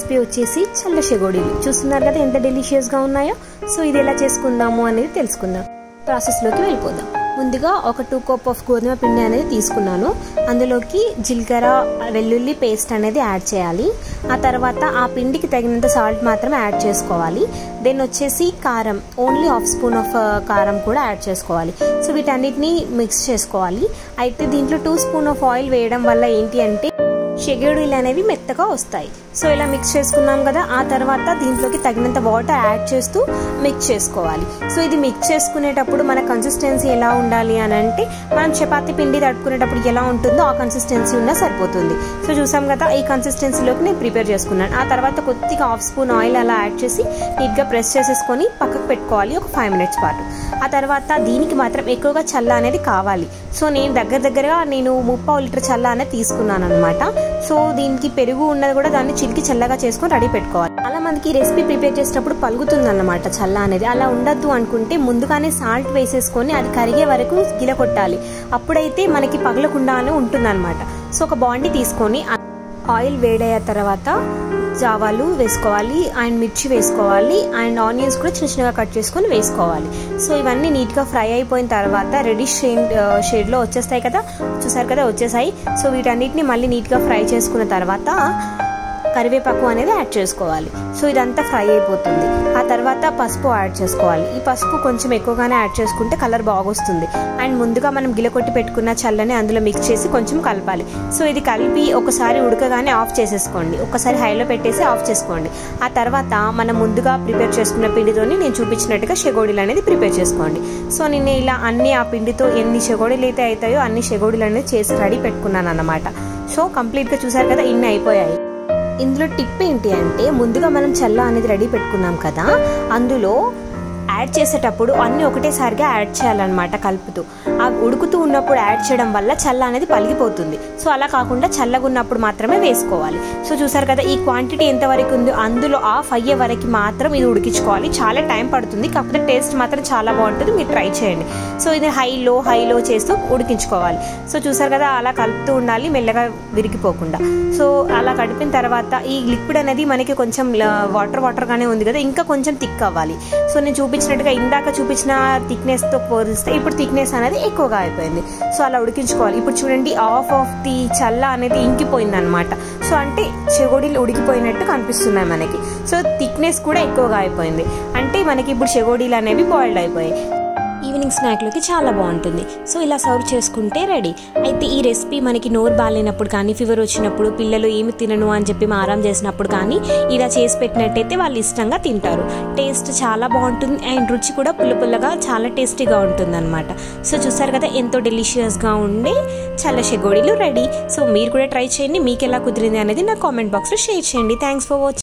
recipe వచ్చేసి చల్ల షెగోడీలు చూస్తున్నారు కదా ఎంత డెలిషియస్గా ఉన్నాయో సో ఇది ఎలా చేసుకుందాము అనేది తెలుసుకుందాం ప్రాసెస్లోకి వెళ్ళిపోదాం ముందుగా ఒక టూ కప్ ఆఫ్ గోధుమ పిండి అనేది తీసుకున్నాను అందులోకి జీలకర్ర వెల్లుల్లి పేస్ట్ అనేది యాడ్ చేయాలి ఆ తర్వాత ఆ పిండికి తగినంత సాల్ట్ మాత్రమే యాడ్ చేసుకోవాలి దెన్ వచ్చేసి కారం ఓన్లీ హాఫ్ స్పూన్ ఆఫ్ కారం కూడా యాడ్ చేసుకోవాలి సో వీటన్నిటిని మిక్స్ చేసుకోవాలి అయితే దీంట్లో టూ స్పూన్ ఆఫ్ ఆయిల్ వేయడం వల్ల ఏంటి అంటే షెగేడులు అనేవి మెత్తగా వస్తాయి సో ఇలా మిక్స్ చేసుకున్నాం కదా ఆ తర్వాత దీంట్లోకి తగినంత వాటర్ యాడ్ చేస్తూ మిక్స్ చేసుకోవాలి సో ఇది మిక్స్ చేసుకునేటప్పుడు మన కన్సిస్టెన్సీ ఎలా ఉండాలి అని అంటే మనం చపాతి పిండి తడుపుకునేటప్పుడు ఎలా ఉంటుందో ఆ కన్సిస్టెన్సీ ఉన్నా సరిపోతుంది సో చూసాం కదా ఈ కన్సిస్టెన్సీలోకి నేను ప్రిపేర్ చేసుకున్నాను ఆ తర్వాత కొద్దిగా హాఫ్ స్పూన్ ఆయిల్ అలా యాడ్ చేసి నీట్గా ప్రెస్ చేసేసుకొని పక్కకు పెట్టుకోవాలి ఒక ఫైవ్ మినిట్స్ పాటు ఆ తర్వాత దీనికి మాత్రం ఎక్కువగా చల్ల అనేది కావాలి సో నేను దగ్గర దగ్గరగా నేను ముప్పావు లీటర్ చల్ల అనేది తీసుకున్నాను అనమాట సో దీనికి పెరుగు ఉన్నది కూడా దాన్ని చిలికి చల్లగా చేసుకొని రెడీ పెట్టుకోవాలి అలా మనకి రెసిపీ ప్రిపేర్ చేసేటప్పుడు పలుగుతుంది అన్నమాట చల్ల అనేది అలా ఉండద్దు అనుకుంటే ముందుగానే సాల్ట్ వేసేసుకొని అది కరిగే వరకు గిల కొట్టాలి అప్పుడైతే మనకి పగలకుండానే ఉంటుంది అనమాట సో ఒక బాండి తీసుకొని ఆయిల్ వేడయ్య తర్వాత జావాలు వేసుకోవాలి అండ్ మిర్చి వేసుకోవాలి అండ్ ఆనియన్స్ కూడా చిన్న చిన్నగా కట్ చేసుకొని వేసుకోవాలి సో ఇవన్నీ నీట్గా ఫ్రై అయిపోయిన తర్వాత రెడిష్ షేడ్ షేడ్లో వచ్చేస్తాయి కదా చూసారు కదా వచ్చేసాయి సో వీటన్నిటిని మళ్ళీ నీట్గా ఫ్రై చేసుకున్న తర్వాత కరివేపాకు అనేది యాడ్ చేసుకోవాలి సో ఇదంతా ఫ్రై అయిపోతుంది ఆ తర్వాత పసుపు యాడ్ చేసుకోవాలి ఈ పసుపు కొంచెం ఎక్కువగానే యాడ్ చేసుకుంటే కలర్ బాగొస్తుంది అండ్ ముందుగా మనం గిలకొట్టి పెట్టుకున్న చల్లని అందులో మిక్స్ చేసి కొంచెం కలపాలి సో ఇది కలిపి ఒకసారి ఉడకగానే ఆఫ్ చేసేసుకోండి ఒకసారి హైలో పెట్టేసి ఆఫ్ చేసుకోండి ఆ తర్వాత మనం ముందుగా ప్రిపేర్ చేసుకున్న పిండితోని నేను చూపించినట్టుగా షెగోడీలు అనేది ప్రిపేర్ చేసుకోండి సో నేను ఇలా అన్ని ఆ పిండితో ఎన్ని షెగోడీలు అయితే అవుతాయో అన్ని షెగోడీలు అనేది చేసి రెడీ పెట్టుకున్నాను అనమాట సో కంప్లీట్గా చూసారు కదా ఇన్ని అయిపోయాయి ఇందులో టిప్ ఏంటి అంటే ముందుగా మనం చల్ల అనేది రెడీ పెట్టుకున్నాం కదా అందులో యాడ్ చేసేటప్పుడు అన్ని ఒకటేసారిగా యాడ్ చేయాలన్నమాట కలుపుతూ ఆ ఉడుకుతూ ఉన్నప్పుడు యాడ్ చేయడం వల్ల చల్ల అనేది పలిగిపోతుంది సో అలా కాకుండా చల్లగా ఉన్నప్పుడు మాత్రమే వేసుకోవాలి సో చూసారు కదా ఈ క్వాంటిటీ ఎంతవరకు ఉందో అందులో ఆఫ్ అయ్యే వరకు మాత్రం ఇది ఉడికించుకోవాలి చాలా టైం పడుతుంది కాకపోతే టేస్ట్ మాత్రం చాలా బాగుంటుంది మీరు ట్రై చేయండి సో ఇది హైలో హైలో చేస్తూ ఉడికించుకోవాలి సో చూసారు కదా అలా కలుపుతూ ఉండాలి మెల్లగా విరిగిపోకుండా సో అలా కడిపిన తర్వాత ఈ లిక్విడ్ అనేది మనకి కొంచెం వాటర్ వాటర్గానే ఉంది కదా ఇంకా కొంచెం థిక్ అవ్వాలి సో నేను చూపించినట్టుగా ఇందాక చూపించిన థిక్నెస్తో పోలిస్తే ఇప్పుడు థిక్నెస్ అనేది ఎక్కువగా అయిపోయింది సో అలా ఉడికించుకోవాలి ఇప్పుడు చూడండి ఆఫ్ ఆఫ్ ది చల్ల అనేది ఇంకిపోయింది అనమాట సో అంటే చెగోడీలు ఉడికిపోయినట్టు కనిపిస్తున్నాయి మనకి సో థిక్నెస్ కూడా ఎక్కువగా అయిపోయింది అంటే మనకి ఇప్పుడు చెగోడీలు అనేవి బాయిల్డ్ అయిపోయాయి ఈవినింగ్ స్నాక్లోకి చాలా బాగుంటుంది సో ఇలా సర్వ్ చేసుకుంటే రెడీ అయితే ఈ రెసిపీ మనకి నోరు బాగాలేనప్పుడు కానీ ఫీవర్ వచ్చినప్పుడు పిల్లలు ఏమి తినను అని చెప్పి ఆరాం చేసినప్పుడు కానీ ఇలా చేసి పెట్టినట్టయితే వాళ్ళు ఇష్టంగా తింటారు టేస్ట్ చాలా బాగుంటుంది అండ్ రుచి కూడా పుల్ల పుల్లగా చాలా టేస్టీగా ఉంటుంది అనమాట సో చూసారు కదా ఎంతో డెలిషియస్గా ఉండే చల్ల షెగోడీలు రెడీ సో మీరు కూడా ట్రై చేయండి మీకు ఎలా కుదిరింది అనేది నా కామెంట్ బాక్స్లో షేర్ చేయండి థ్యాంక్స్ ఫర్ వాచింగ్